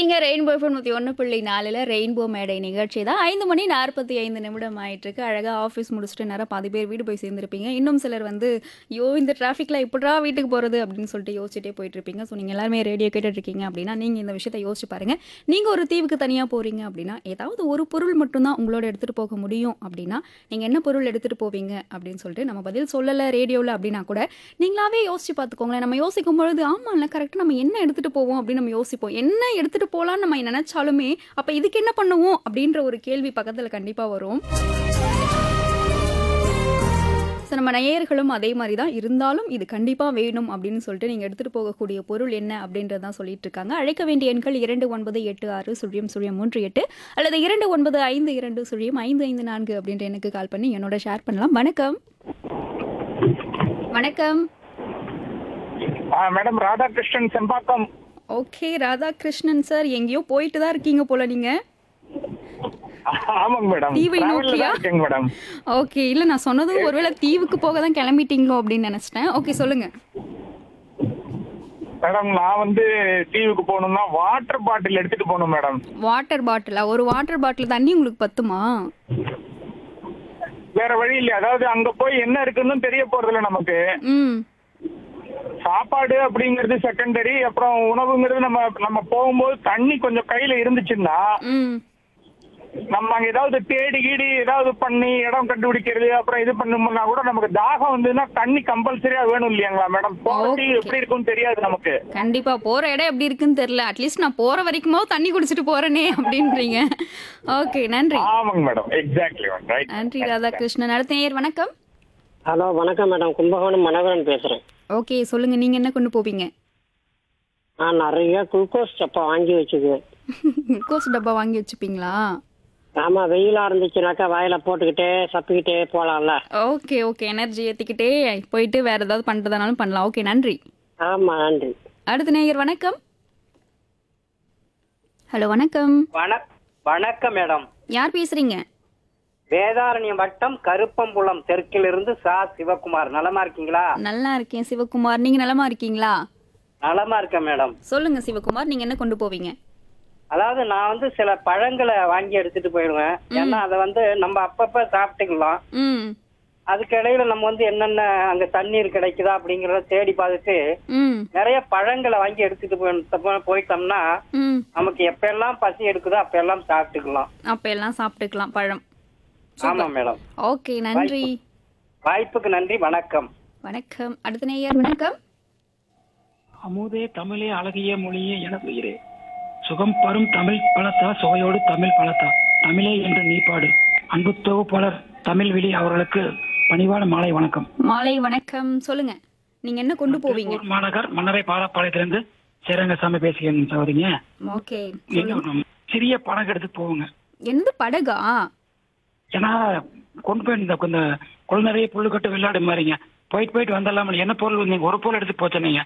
இருக்கீங்க rainbow FM நூற்றி ஒன்று புள்ளி நாலில் ரெயின்போ மேடை நிகழ்ச்சி தான் ஐந்து மணி நாற்பத்தி ஐந்து நிமிடம் ஆயிட்டிருக்கு அழகாக ஆஃபீஸ் முடிச்சுட்டு நேரம் பாதி பேர் வீடு போய் சேர்ந்துருப்பீங்க இன்னும் சிலர் வந்து ஐயோ இந்த டிராஃபிக்கில் எப்படா வீட்டுக்கு போகிறது அப்படின்னு சொல்லிட்டு யோசிச்சுட்டே போயிட்டு இருப்பீங்க ஸோ நீங்கள் எல்லாருமே ரேடியோ கேட்டுட்டு இருக்கீங்க அப்படின்னா நீங்கள் இந்த விஷயத்தை யோசிச்சு பாருங்க நீங்கள் ஒரு தீவுக்கு தனியாக போகிறீங்க அப்படின்னா ஏதாவது ஒரு பொருள் மட்டும்தான் உங்களோட எடுத்துகிட்டு போக முடியும் அப்படின்னா நீங்கள் என்ன பொருள் எடுத்துகிட்டு போவீங்க அப்படின்னு சொல்லிட்டு நம்ம பதில் சொல்லலை ரேடியோவில் அப்படின்னா கூட நீங்களாவே யோசிச்சு பார்த்துக்கோங்களேன் நம்ம யோசிக்கும் பொழுது ஆமா இல்லை கரெக்டாக நம்ம என்ன எடுத்துகிட்டு போவோம் அப்படின்னு நம்ம யோசிப்போம் என்ன எடுத்துகிட்டு போகலான்னு நம்ம நினச்சாலுமே அப்போ இதுக்கு என்ன பண்ணுவோம் அப்படின்ற ஒரு கேள்வி பக்கத்தில் கண்டிப்பாக வரும் ஸோ நம்ம நேயர்களும் அதே மாதிரி தான் இருந்தாலும் இது கண்டிப்பாக வேணும் அப்படின்னு சொல்லிட்டு நீங்கள் எடுத்துகிட்டு போகக்கூடிய பொருள் என்ன அப்படின்றத தான் சொல்லிட்டு இருக்காங்க அழைக்க வேண்டிய எண்கள் இரண்டு ஒன்பது எட்டு ஆறு சுழியம் சுழியம் மூன்று எட்டு அல்லது இரண்டு ஒன்பது ஐந்து இரண்டு சுழியம் ஐந்து ஐந்து நான்கு அப்படின்ற எனக்கு கால் பண்ணி என்னோட ஷேர் பண்ணலாம் வணக்கம் வணக்கம் ஆ, madam Radhakrishnan Sembakkam okay Radhakrishnan sir எங்கேயோ போயிட்டு தான் இருக்கீங்க போல நீங்க ஆமாங்க மேடம் தீவை டிராவல்ல நோக்கியா? தான் இருக்கேங்க மேடம் ஓகே இல்லை நான் சொன்னதும் ஒருவேளை தீவுக்கு போக தான் கிளம்பிட்டீங்களோ அப்படின்னு நினச்சிட்டேன் ஓகே சொல்லுங்க மேடம் நான் வந்து டிவிக்கு போகணும்னா வாட்டர் பாட்டில் எடுத்துட்டு போகணும் மேடம் வாட்டர் பாட்டிலா ஒரு வாட்டர் பாட்டில் தண்ணி உங்களுக்கு பத்துமா வேற வழி இல்ல அதாவது அங்க போய் என்ன இருக்குன்னு தெரிய போறதில்ல நமக்கு ம் சாப்பாடு அப்படிங்கிறது செகண்டரி அப்புறம் உணவுங்கிறது நம்ம நம்ம போகும்போது தண்ணி கொஞ்சம் கையில இருந்துச்சுன்னா ம் நம்ம அங்க ஏதாவது தேடி கீடி ஏதாவது பண்ணி இடம் கண்டுபிடிக்கிறது அப்புறம் இது பண்ணோம்னா கூட நமக்கு தாகம் வந்ததுன்னா தண்ணி கம்பல்சரியா வேணும் இல்லையாங்களா மேடம் போறது Okay. எப்படி இருக்கும்னு தெரியாது நமக்கு கண்டிப்பா போற இடம் எப்படி இருக்குன்னு தெரியல அட்லீஸ்ட் நான் போற வரைக்குமோ தண்ணி குடிச்சிட்டு போறேனே அப்படின்றீங்க ஓகே நன்றி ஆமாங்க மேடம் எக்ஸாக்ட்லி ரைட் நன்றி ராதாகிருஷ்ணன் அடுத்த நேயர் வணக்கம் ஹலோ வணக்கம் மேடம் கும்பகோணம் மனோகரன் பேசுறேன் ஓகே சொல்லுங்க நீங்க என்ன கொண்டு போவீங்க நான் நிறைய குளுக்கோஸ் சப்பா வாங்கி வச்சுக்குவேன் குளுக்கோஸ் டப்பா வாங்கி வச்சுப்பீங்களா ஆமா வெயிலா இருந்துச்சுனாக்கா வாயில போட்டுக்கிட்டே சப்பிக்கிட்டே போலாம்ல ஓகே ஓகே எனர்ஜி ஏற்றிக்கிட்டே போயிட்டு வேற ஏதாவது பண்ணுறதுனாலும் பண்ணலாம் ஓகே நன்றி ஆமா நன்றி அடுத்த நேயர் வணக்கம் ஹலோ வணக்கம் வண வணக்கம் மேடம் யார் பேசுறீங்க வேதாரண்யம் வட்டம் கருப்பம்புலம் தெற்கிலிருந்து சா சிவகுமார் நலமா இருக்கீங்களா நல்லா இருக்கேன் சிவகுமார் நீங்க நலமா இருக்கீங்களா நலமா இருக்கேன் மேடம் சொல்லுங்க சிவகுமார் நீங்க என்ன கொண்டு போவீங்க அதாவது நான் வந்து சில பழங்களை வாங்கி எடுத்துட்டு போயிடுவேன் ஏன்னா அதை வந்து நம்ம அப்பப்ப சாப்பிட்டுக்கலாம் ம் அதுக்கு இடையில நம்ம வந்து என்னென்ன அங்க தண்ணீர் கிடைக்குதா அப்படிங்கறத தேடி பார்த்துட்டு ம் நிறைய பழங்களை வாங்கி எடுத்துட்டு போய் போயிட்டோம்னா ம் நமக்கு எப்ப எல்லாம் பசி எடுக்குதோ அப்ப எல்லாம் சாப்பிட்டுக்கலாம் அப்ப எல்லாம் சாப்பிட்டுக்கலாம் பழம் ஆமா மேடம் ஓகே நன்றி வாய்ப்புக்கு நன்றி வணக்கம் வணக்கம் அடுத்த நேயர் வணக்கம் அமுதே தமிழே அழகிய மொழியே என உயிரே சுகம் பரும் தமிழ் பலத்தா சுவையோடு தமிழ் பலத்தா தமிழே என்று நீ பாடு அன்பு தொகுப்பாளர் தமிழ் விழி அவர்களுக்கு பணிவான மாலை வணக்கம் மாலை வணக்கம் சொல்லுங்க நீங்க என்ன கொண்டு போவீங்க திருப்பூர் மாநகர் மன்னரை பாலப்பாளையத்திலிருந்து சேரங்கசாமி பேசுகிறேன் சகோதரிங்க ஓகே இன்னும் சிறிய படகு எடுத்து போவோங்க என்னது படகா ஏன்னா கொண்டு போய் இந்த இந்த கொள் நிறைய புல்லு கட்டு விளையாடு மாதிரிங்க போயிட்டு போயிட்டு வந்துடலாம் என்ன பொருள் நீங்க ஒரு பொருள் எடுத்து போச்சனீங்க